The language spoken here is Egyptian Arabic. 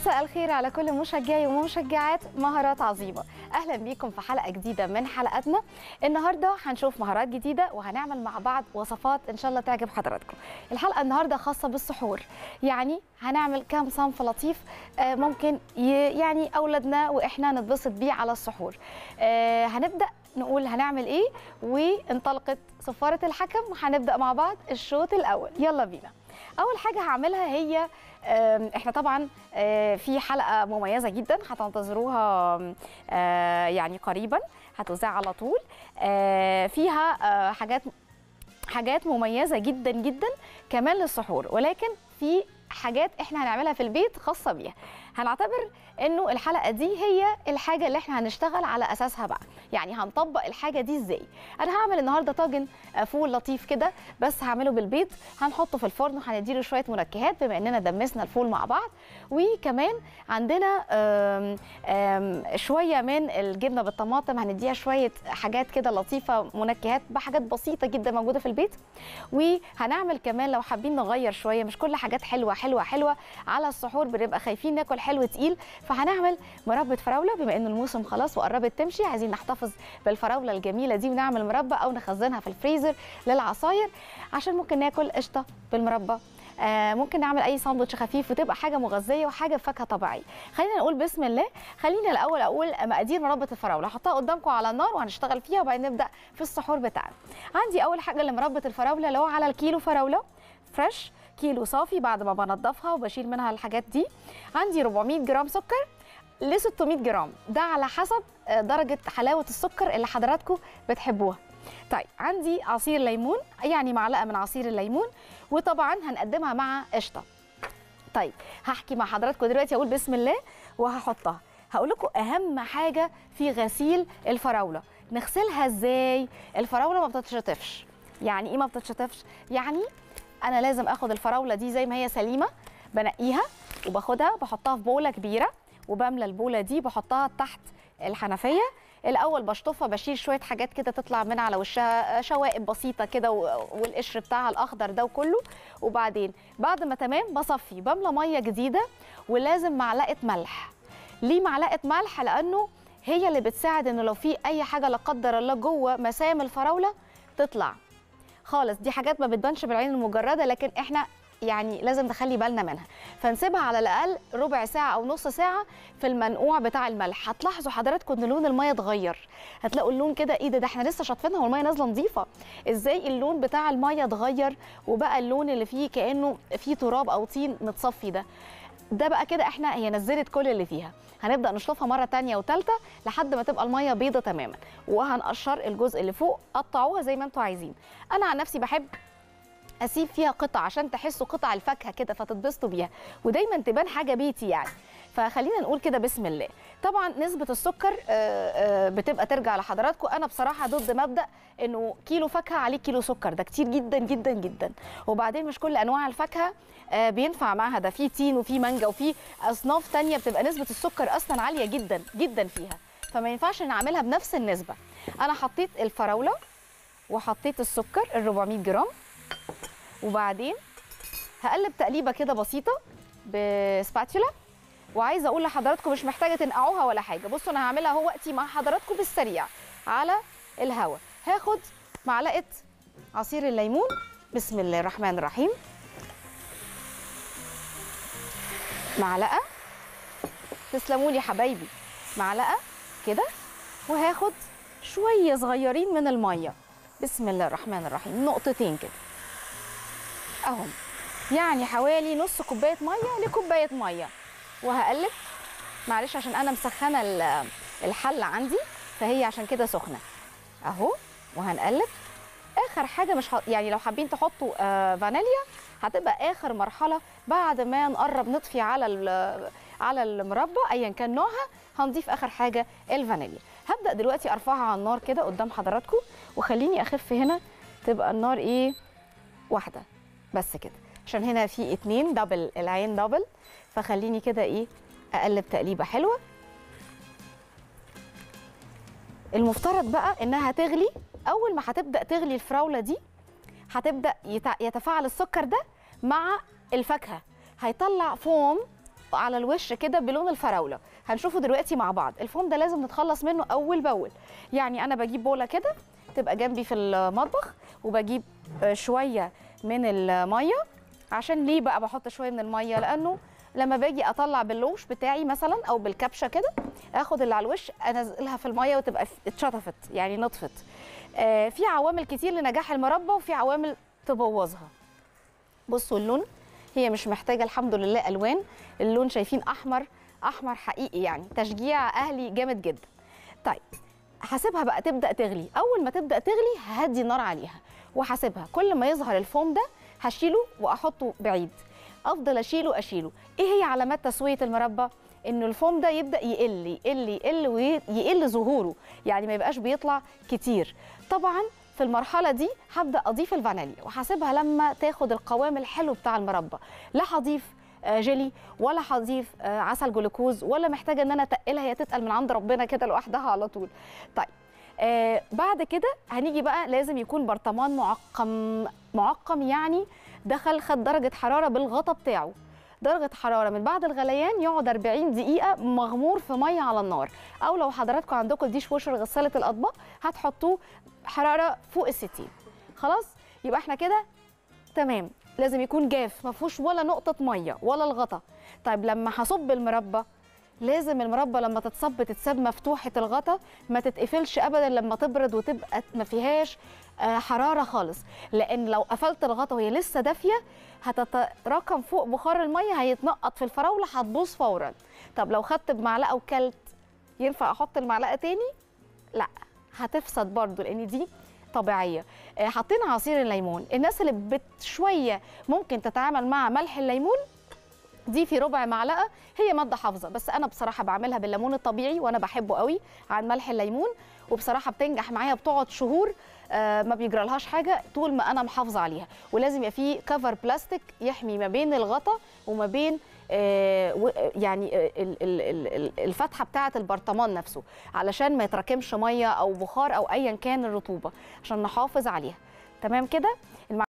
مساء الخير على كل مشجعي ومشجعات مهارات عظيمه اهلا بيكم في حلقه جديده من حلقاتنا النهارده هنشوف مهارات جديده وهنعمل مع بعض وصفات ان شاء الله تعجب حضراتكم الحلقه النهارده خاصه بالسحور يعني هنعمل كام صنف لطيف آه، ممكن ي- يعني اولادنا واحنا نتبسط بيه على السحور آه، هنبدا نقول هنعمل ايه وانطلقت صفاره الحكم وهنبدا مع بعض الشوط الاول يلا بينا اول حاجه هعملها هي آم، احنا طبعا آه، في حلقه مميزه جدا هتنتظروها آم، آه، يعني قريبا هتذاع على طول آه، فيها آه، حاجات حاجات مميزه جدا جدا كمان للسحور ولكن في حاجات احنا هنعملها في البيت خاصه بيها هنعتبر انه الحلقه دي هي الحاجه اللي احنا هنشتغل على اساسها بقى يعني هنطبق الحاجه دي ازاي انا هعمل النهارده طاجن آه، فول لطيف كده بس هعمله بالبيض هنحطه في الفرن وهنديله شويه منكهات بما اننا دمسنا الفول مع بعض وكمان عندنا آم، آم، شويه من الجبنه بالطماطم هنديها شويه حاجات كده لطيفه منكهات بحاجات بسيطه جدا موجوده في البيت وهنعمل كمان لو حابين نغير شويه مش كل حاجات حلوه حلوه حلوه على السحور بنبقى خايفين ناكل حلو تقيل فهنعمل مربى فراوله بما ان الموسم خلاص وقربت تمشي عايزين نحتفظ بالفراوله الجميله دي ونعمل مربى او نخزنها في الفريزر للعصاير عشان ممكن ناكل قشطه بالمربى آه ممكن نعمل اي ساندوتش خفيف وتبقى حاجه مغذيه وحاجه بفاكهه طبيعيه خلينا نقول بسم الله خلينا الاول اقول مقادير مربى الفراوله هحطها قدامكم على النار وهنشتغل فيها وبعدين نبدا في السحور بتاعنا عندي اول حاجه لمربى الفراوله اللي هو على الكيلو فراوله فريش كيلو صافي بعد ما بنضفها وبشيل منها الحاجات دي عندي 400 جرام سكر ل 600 جرام ده على حسب آه، درجه حلاوه السكر اللي حضراتكم بتحبوها طيب عندي عصير ليمون يعني معلقه من عصير الليمون وطبعا هنقدمها مع قشطه طيب هحكي مع حضراتكم دلوقتي اقول بسم الله وهحطها هقول لكم اهم حاجه في غسيل الفراوله نغسلها ازاي الفراوله ما بتتشطفش يعني ايه ما بتتشطفش يعني انا لازم اخد الفراوله دي زي ما هي سليمه بنقيها وباخدها بحطها في بوله كبيره وبملى البوله دي بحطها تحت الحنفيه الاول بشطفها بشيل شويه حاجات كده تطلع من على وشها شوائب بسيطه كده و- والقشر بتاعها الاخضر ده وكله وبعدين بعد ما تمام بصفي بملى ميه جديده ولازم معلقه ملح ليه معلقه ملح لانه هي اللي بتساعد انه لو في اي حاجه لا قدر الله جوه مسام الفراوله تطلع خالص دي حاجات ما بتبانش بالعين المجرده لكن احنا يعني لازم نخلي بالنا منها فنسيبها على الاقل ربع ساعه او نص ساعه في المنقوع بتاع الملح هتلاحظوا حضراتكم ان لون الميه اتغير هتلاقوا اللون كده ايه ده ده احنا لسه شاطفينها والميه نازله نظيفه ازاي اللون بتاع الميه اتغير وبقى اللون اللي فيه كانه فيه تراب او طين متصفي ده ده بقى كده احنا هي نزلت كل اللي فيها هنبدا نشطفها مره تانية وتالتة لحد ما تبقى الميه بيضه تماما وهنقشر الجزء اللي فوق قطعوها زي ما انتوا عايزين انا عن نفسي بحب اسيب فيها قطع عشان تحسوا قطع الفاكهه كده فتتبسطوا بيها ودايما تبان حاجه بيتي يعني فخلينا نقول كده بسم الله طبعا نسبه السكر آه، آه، بتبقى ترجع لحضراتكم انا بصراحه ضد مبدا انه كيلو فاكهه عليه كيلو سكر ده كتير جدا جدا جدا وبعدين مش كل انواع الفاكهه آه، بينفع معاها ده في تين وفي مانجا وفي اصناف تانية بتبقى نسبه السكر اصلا عاليه جدا جدا فيها فما ينفعش نعملها بنفس النسبه انا حطيت الفراوله وحطيت السكر ال 400 جرام وبعدين هقلب تقليبه كده بسيطه بسباتولا وعايزه اقول لحضراتكم مش محتاجه تنقعوها ولا حاجه بصوا انا هعملها اهو وقتي مع حضراتكم بالسريع على الهواء هاخد معلقه عصير الليمون بسم الله الرحمن الرحيم معلقه تسلموا لي حبايبي معلقه كده وهاخد شويه صغيرين من الميه بسم الله الرحمن الرحيم نقطتين كده اهم يعني حوالي نص كوبايه ميه لكوبايه ميه وهقلب معلش عشان انا مسخنه ال- الحله عندي فهي عشان كده سخنه اهو وهنقلب اخر حاجه مش ه... يعني لو حابين تحطوا آه فانيليا هتبقى اخر مرحله بعد ما نقرب نطفي على ال- على المربى ايا كان نوعها هنضيف اخر حاجه الفانيليا هبدا دلوقتي ارفعها على النار كده قدام حضراتكم وخليني اخف هنا تبقى النار ايه واحده بس كده عشان هنا في اتنين دبل العين دبل فخليني كده ايه اقلب تقليبه حلوه المفترض بقى انها تغلي اول ما هتبدا تغلي الفراوله دي هتبدا يتع- يتفاعل السكر ده مع الفاكهه هيطلع فوم على الوش كده بلون الفراوله هنشوفه دلوقتي مع بعض الفوم ده لازم نتخلص منه اول باول يعني انا بجيب بوله كده تبقى جنبي في المطبخ وبجيب آه، شويه من الميه عشان ليه بقى بحط شويه من الميه لانه لما باجي اطلع باللوش بتاعي مثلا او بالكبشه كده اخد اللي على الوش انزلها في الميه وتبقى ف- اتشطفت يعني نطفت آه في عوامل كتير لنجاح المربى وفي عوامل تبوظها بصوا اللون هي مش محتاجه الحمد لله الوان اللون شايفين احمر احمر حقيقي يعني تشجيع اهلي جامد جدا طيب هسيبها بقى تبدا تغلي اول ما تبدا تغلي ههدي النار عليها وهسيبها كل ما يظهر الفوم ده هشيله واحطه بعيد افضل اشيله اشيله ايه هي علامات تسويه المربى انه الفوم ده يبدا يقل يقل يقل ويقل ظهوره يعني ما يبقاش بيطلع كتير طبعا في المرحله دي هبدا اضيف الفانيليا وهسيبها لما تاخد القوام الحلو بتاع المربى لا هضيف آه، جيلي ولا هضيف آه، عسل جلوكوز ولا محتاجه ان انا اتقلها هي تتقل من عند ربنا كده لوحدها على طول طيب آه بعد كده هنيجي بقى لازم يكون برطمان معقم معقم يعني دخل خد درجه حراره بالغطا بتاعه درجه حراره من بعد الغليان يقعد 40 دقيقه مغمور في ميه على النار او لو حضراتكم عندكم الديش ووشر غساله الاطباق هتحطوه حراره فوق ال 60 خلاص يبقى احنا كده تمام لازم يكون جاف ما فيهوش ولا نقطه ميه ولا الغطا طيب لما هصب المربى لازم المربى لما تتصب تتساب مفتوحه الغطا ما تتقفلش ابدا لما تبرد وتبقى ما فيهاش آه، حراره خالص لان لو قفلت الغطا وهي لسه دافيه هتتراكم فوق بخار الميه هيتنقط في الفراوله هتبوظ فورا طب لو خدت بمعلقه وكلت ينفع احط المعلقه تاني لا هتفسد برضو لان دي طبيعيه آه، حطينا عصير الليمون الناس اللي بت شويه ممكن تتعامل مع ملح الليمون دي في ربع معلقه هي ماده حافظه بس انا بصراحه بعملها بالليمون الطبيعي وانا بحبه قوي عن ملح الليمون وبصراحه بتنجح معايا بتقعد شهور آه، ما بيجرالهاش حاجه طول ما انا محافظه عليها ولازم يبقى فيه كفر بلاستيك يحمي ما بين الغطا وما بين آه، و- يعني آه، ال- ال- ال- ال- الفتحه بتاعه البرطمان نفسه علشان ما يتراكمش ميه او بخار او ايا كان الرطوبه عشان نحافظ عليها تمام كده